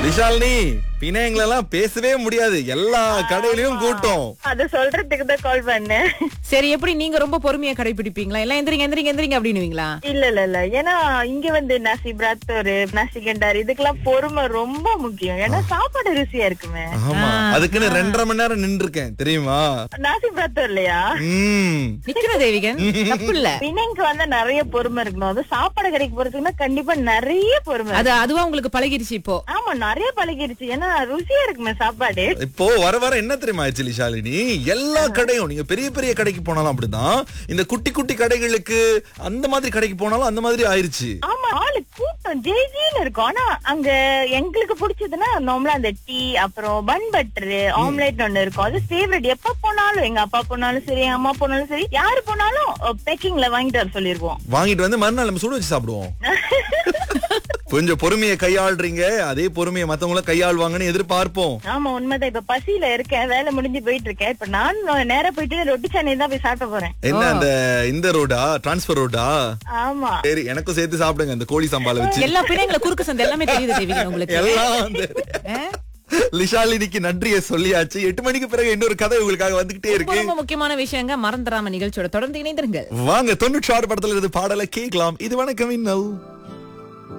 விஷாலினி பிணையங்களெல்லாம் பேசவே முடியாது எல்லா கடையிலயும் கூட்டம் அத சொல்றதுக்கு தான் கால் பண்ணேன் சரி எப்படி நீங்க ரொம்ப பொறுமையா கடைபிடிப்பீங்களா எல்லாம் எந்திரிங்க எந்திரிங்க எந்திரிங்க அப்படின்னுவீங்களா இல்ல இல்ல இல்ல ஏன்னா இங்க வந்து நசி பிராத்தோரு நசி கண்டாரு இதுக்கெல்லாம் பொறுமை ரொம்ப முக்கியம் ஏன்னா சாப்பாடு ருசியா இருக்குமே ஆமா அதுக்குன்னு ரெண்டரை மணி நேரம் நின்று இருக்கேன் தெரியுமா நாசி பிராத்தோர் இல்லையா உம் நிக்கிற தேவிகன் தப்பு இல்ல பிணைக்கு வந்து நிறைய பொறுமை இருக்கணும் அது சாப்பாடு கடைக்கு போறதுக்குன்னா கண்டிப்பா நிறைய பொறுமை அது அதுவா உங்களுக்கு பழகிருச்சு இப்போ ஆமா நிறைய பழகிருச்சு ஏன்னா ருசியா இருக்குமே சாப்பாடு இப்போ வர வர என்ன தெரியுமா ஆச்சு ஷாலினி எல்லா கடையும் நீங்க பெரிய பெரிய கடைக்கு போனாலும் அப்படிதான் இந்த குட்டி குட்டி கடைகளுக்கு அந்த மாதிரி கடைக்கு போனாலும் அந்த மாதிரி ஆயிருச்சு ஆமா ஆளு கூட்டம் ஜெய்ஜின்னு இருக்கும் ஆனா அங்க எங்களுக்கு பிடிச்சதுன்னா நார்மலா அந்த டீ அப்புறம் பன் பட்டர் ஆம்லெட் ஒண்ணு இருக்கும் அது ஃபேவரட் எப்ப போனாலும் எங்க அப்பா போனாலும் சரி எங்க அம்மா போனாலும் சரி யாரு போனாலும் பேக்கிங்ல வாங்கிட்டு வர சொல்லிருவோம் வாங்கிட்டு வந்து மறுநாள் நம்ம சுட வச்சு சாப்பிடுவோம் கொஞ்சம் பொறுமையை கையாளுறீங்க அதே பொறுமையை மத்தவங்கள கையாளுவாங்கன்னு எதிர்பார்ப்போம் ஆமா உண்மைதான் இப்ப பசியில இருக்கேன் வேலை முடிஞ்சு போயிட்டு இருக்கேன் இப்ப நான் நேரா போயிட்டு ரொட்டி சாணி தான் போய் சாப்பிட போறேன் என்ன அந்த இந்த ரோடா டிரான்ஸ்பர் ரோடா ஆமா சரி எனக்கும் சேர்த்து சாப்பிடுங்க இந்த கோழி சம்பால வச்சு எல்லா பிணைங்களை குறுக்கு சந்தை எல்லாமே தெரியுது தேவிகன் உங்களுக்கு எல்லாம் வந்து ஆ? லிஷாலினிக்கு நன்றியை சொல்லியாச்சு எட்டு மணிக்கு பிறகு இன்னொரு கதை உங்களுக்காக வந்துகிட்டே ரொம்ப இருக்கு ரொம்ப முக்கியமான விஷயங்க மறந்துடாம நிகழ்ச்சியோட தொடர்ந்து இணைந்திருங்கள் வாங்க தொண்ணூற்றி ஆறு படத்துல இருந்து பாடலை கேட்கலாம் இது வணக்கம் இன்னல்